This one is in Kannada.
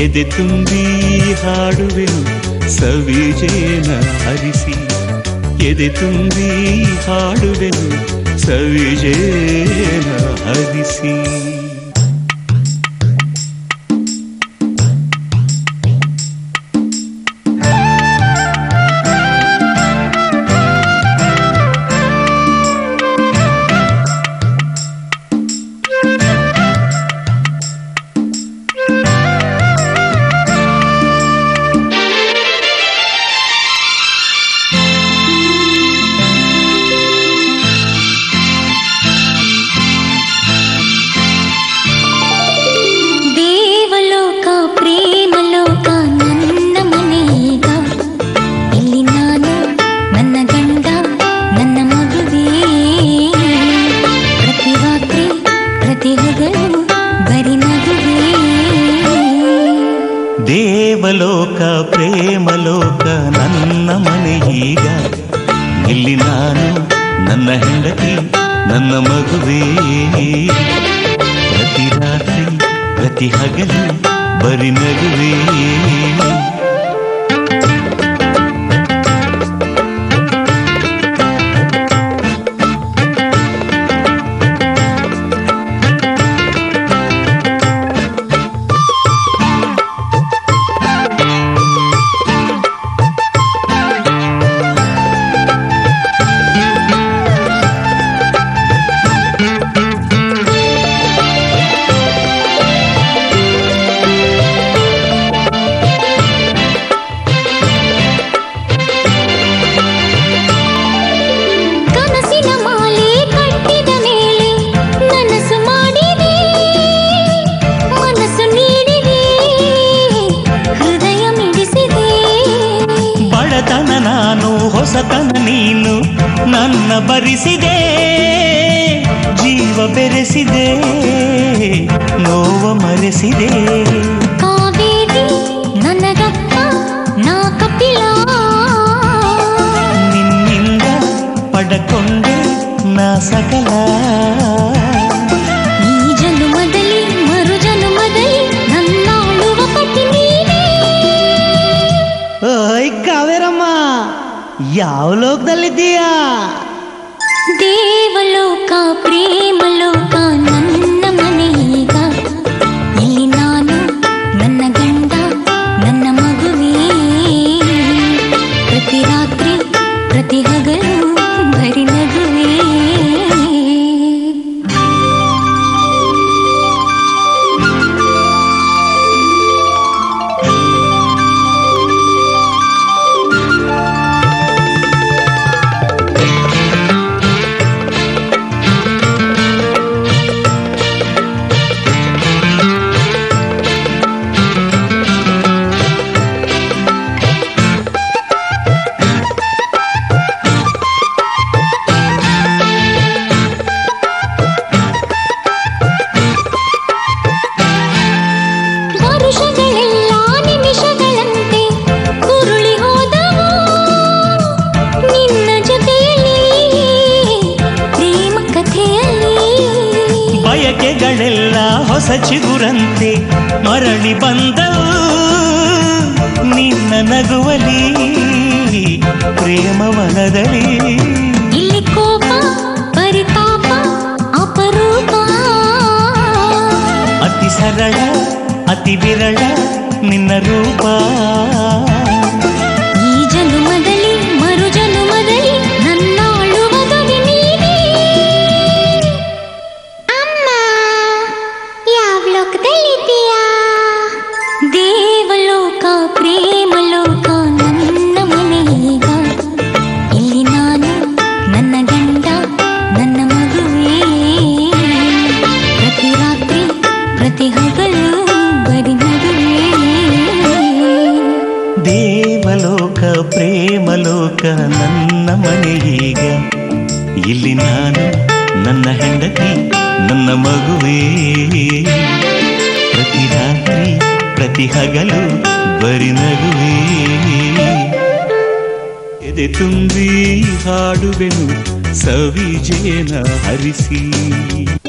ಎದೆ ತುಂಬಿ ಹಾಡುವೆನು ಸವಿಜೇನ ಹರಿಸಿ ಎದೆ ತುಂಬಿ ಹಾಡುವೆನು ಸವಿಜೇನ ಹರಿಸಿ ದೇವಲೋಕ ಪ್ರೇಮಲೋಕ ನನ್ನ ಮನೆಯೀಗ ಇಲ್ಲಿ ನಾನು ನನ್ನ ಗಂಡ ನನ್ನ ಮಗುವೇ ಪ್ರತಿ ರಾತ್ರಿ ಪ್ರತಿ ಹಗಲು ಬರಿ ನಗುವೇ ದೇವಲೋಕ ಪ್ರೇಮಲೋಕ ನನ್ನ ಮನೆಯೀಗ ಇಲ್ಲಿ ನಾನು ನನ್ನ ಹೆಂಡತಿ ನನ್ನ ಮಗುವೇ ಪ್ರತಿ ರಾತ್ರಿ ಪ್ರತಿ ಹಗಲು ಬರಿ ನಗುವೇ ಕನಸಿನ ಮಾಲೆ ಕಟ್ಟಿದ ಮೇಲೆ ನನಸು ಮಾಡಿದೆ ಮನಸ್ಸು ನೀಡಿದೆ ಹೃದಯ ಮಿಡಿಸಿದೆ ಬಡತನ ನಾನು ಹೊಸತನ ನೀನು ನನ್ನ ಬರಿಸಿದೆ ಜೀವ ಬೆರೆಸಿದೆ ನೋವ ಮರೆಸಿದೆ ಕಾವೇರಿ ನನಗಕ್ಕ ನಾ ಕಪಿಲ ನಿನ್ನಿಂದ ಪಡಕೊಂಡೆ ನಾ ಸಕಲ ಈ ಜನುಮದಲ್ಲಿ ಮರು ಜನುಮದಲ್ಲಿ ನನ್ನಾಳುವ ಪತಿ ನೀನೇ ಓಯ್ ಕಾವೇರಮ್ಮ ಯಾವ ಲೋಕದಲ್ಲಿದ್ದೀಯಾ ದೇವಲೋಕ ಪ್ರೇಮಲೋಕ ನನ್ನ ಮನೆಯೀಗ ಇಲ್ಲಿ ನಾನು ನನ್ನ ಗಂಡ ನನ್ನ ಮಗುವೇ ಪ್ರತಿ ರಾತ್ರಿ ಪ್ರತಿ ಹಗಲು ಬರಿ ನಗುವೇ ವರುಷಗಳೆಲ್ಲ ನಿಮಿಷಗಳಂತೆ ಕುರುಳಿ ಹೋದವು ನಿನ್ನ ಜೊತೆಯಲ್ಲಿ ಪ್ರೇಮ ಕಥೆಯಲ್ಲಿ ಬಯಕೆಗಳೆಲ್ಲ ಹೊಸ ಚಿಗುರಂತೆ ಮರಳಿ ಬಂದವು ನಿನ್ನ ನಗುವಲಿ ಪ್ರೇಮವನದಲ್ಲಿ ಇಲ್ಲಿ ಕೋಪ ಪರಿತಾಪ ಅಪರೂಪ ಅತಿ ಸರಳ ಅತಿ ವಿರಳ ನಿನ್ನ ರೂಪ ಈ ಜನುಮದಲ್ಲಿ ಮರು ಜನುಮದಲ್ಲಿ ನನ್ನಾಳುವ ಗವಿ ನೀನೇ ಅಮ್ಮ ಯಾವ ಲೋಕದಲ್ಲಿದ್ದೀಯಾ ದೇವಲೋಕ ಪ್ರೇಮಲೋಕ ನನ್ನ ಮನೆಯೀಗ ಇಲ್ಲಿ ನಾನು ನನ್ನ ಗಂಡ ನನ್ನ ಮಗುವೇ ಪ್ರತಿ ರಾತ್ರಿ ಪ್ರತಿ ಹಗಲು ಬರಿ ನಡುವೆ ದೇವಲೋಕ ಪ್ರೇಮಲೋಕ ನನ್ನ ಮನೆಯೀಗ ಇಲ್ಲಿ ನಾನು ನನ್ನ ಹೆಂಡತಿ ನನ್ನ ಮಗುವೇ ಪ್ರತಿ ರಾತ್ರಿ ಪ್ರತಿ ಹಗಲು ಬರಿ ನಗುವೇ ಎದೆ ತುಂಬಿ ಹಾಡುವೆನು ಸವಿಜೇನ ಹರಿಸಿ